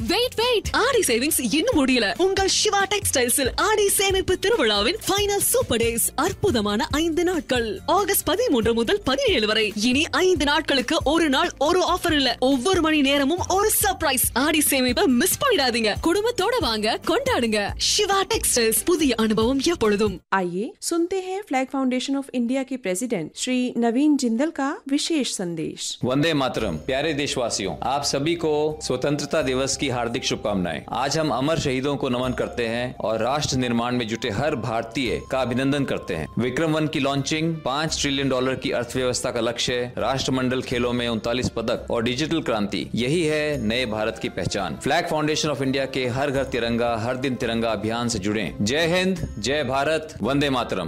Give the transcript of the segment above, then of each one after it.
wait wait ஆடி savings இன்னும் முடியல உங்கள் சிவா டெக்ஸ்டைல்ஸில் ஆடி சேமிப்பு திருவிழாவின் ஃபைனல் சூப்பர் டேஸ் அற்புதமான ஐந்து நாட்கள் ஆகஸ்ட் பதிமூன்று முதல் பதினேழு வரை இனி ஐந்து நாட்களுக்கு ஒரு நாள் ஒரு ஆஃபர் இல்ல ஒவ்வொரு மணி நேரமும் ஒரு சர்ப்ரைஸ் ஆடி சேமிப்பை மிஸ் பண்ணிடாதீங்க குடும்பத்தோட வாங்க கொண்டாடுங்க சிவா டெக்ஸ்டைல்ஸ் புதிய அனுபவம் எப்பொழுதும் आइए सुनते हैं फ्लैग फाउंडेशन ऑफ इंडिया के प्रेसिडेंट श्री नवीन जिंदल का विशेष संदेश वंदे मातरम प्यारे देशवासियों आप सभी को स्वतंत्रता दिवस की हार्दिक शुभकामनाएं आज हम अमर शहीदों को नमन करते हैं और राष्ट्र निर्माण में जुटे हर भारतीय का अभिनंदन करते हैं विक्रम वन की लॉन्चिंग पाँच ट्रिलियन डॉलर की अर्थव्यवस्था का लक्ष्य राष्ट्रमंडल खेलों में उनतालीस पदक और डिजिटल क्रांति यही है नए भारत की पहचान फ्लैग फाउंडेशन ऑफ इंडिया के हर घर तिरंगा हर दिन तिरंगा अभियान से जुड़े जय हिंद जय भारत वंदे मातरम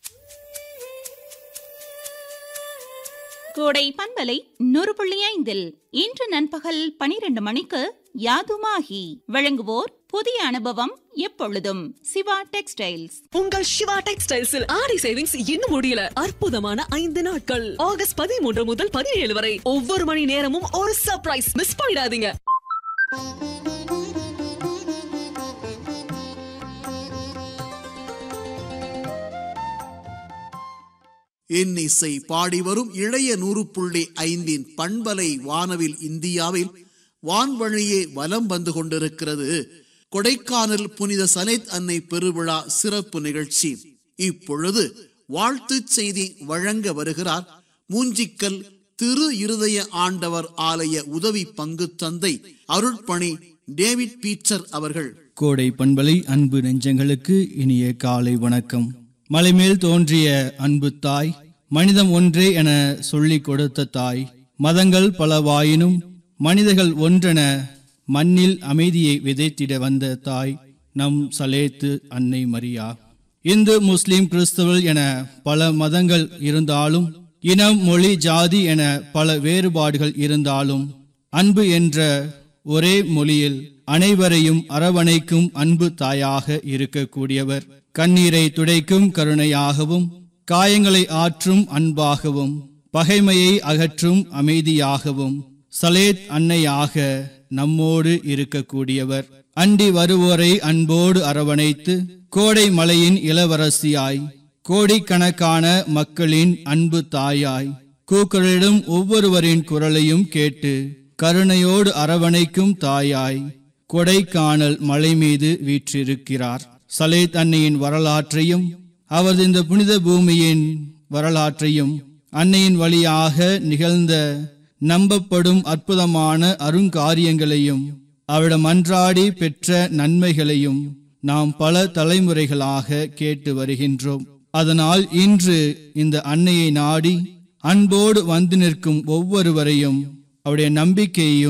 கோடை பண்பலை நூறு புள்ளி ஐந்தில் இன்று நண்பகல் பனிரெண்டு மணிக்கு யாதுமாகி வழங்குவோர் புதிய அனுபவம் எப்பொழுதும் சிவா டெக்ஸ்டைல்ஸ் உங்கள் சிவா டெக்ஸ்டைல்ஸில் ஆடி சேவிங்ஸ் இன்னும் முடியல அற்புதமான ஐந்து நாட்கள் ஆகஸ்ட் பதிமூன்று முதல் பதினேழு வரை ஒவ்வொரு மணி நேரமும் ஒரு சர்ப்ரைஸ் மிஸ் பண்ணிடாதீங்க இன்னிசை பாடி வரும் இளைய நூறு புள்ளி ஐந்தின் பண்பலை வானவில் இந்தியாவில் வான்வழியே வலம் வந்து கொண்டிருக்கிறது கொடைக்கானல் புனித சலேத் அன்னை பெருவிழா சிறப்பு நிகழ்ச்சி இப்பொழுது வாழ்த்துச் செய்தி வழங்க வருகிறார் மூஞ்சிக்கல் திரு இருதய ஆண்டவர் ஆலய உதவி பங்கு தந்தை அருட்பணி டேவிட் பீட்டர் அவர்கள் கோடை பண்பலை அன்பு நெஞ்சங்களுக்கு இனிய காலை வணக்கம் மலைமேல் தோன்றிய அன்பு தாய் மனிதம் ஒன்றே என சொல்லிக் கொடுத்த தாய் மதங்கள் பலவாயினும் மனிதர்கள் ஒன்றென மண்ணில் அமைதியை விதைத்திட வந்த தாய் நம் சலேத்து அன்னை மரியா இந்து முஸ்லிம் கிறிஸ்தவர்கள் என பல மதங்கள் இருந்தாலும் இனம் மொழி ஜாதி என பல வேறுபாடுகள் இருந்தாலும் அன்பு என்ற ஒரே மொழியில் அனைவரையும் அரவணைக்கும் அன்பு தாயாக இருக்கக்கூடியவர் கண்ணீரை துடைக்கும் கருணையாகவும் காயங்களை ஆற்றும் அன்பாகவும் பகைமையை அகற்றும் அமைதியாகவும் சலேத் அன்னையாக நம்மோடு இருக்கக்கூடியவர் அண்டி வருவோரை அன்போடு அரவணைத்து கோடை மலையின் இளவரசியாய் கோடிக்கணக்கான மக்களின் அன்பு தாயாய் கூக்களிடம் ஒவ்வொருவரின் குரலையும் கேட்டு கருணையோடு அரவணைக்கும் தாயாய் கொடைக்கானல் மலை மீது வீற்றிருக்கிறார் சலேத் அன்னையின் வரலாற்றையும் அவரது இந்த புனித பூமியின் வரலாற்றையும் அன்னையின் வழியாக நிகழ்ந்த நம்பப்படும் அற்புதமான அருங்காரியங்களையும் அவரிடம் அன்றாடி பெற்ற நன்மைகளையும் நாம் பல தலைமுறைகளாக கேட்டு வருகின்றோம் அதனால் இன்று இந்த அன்னையை நாடி அன்போடு வந்து நிற்கும் ஒவ்வொருவரையும் அவருடைய நம்பிக்கையையும்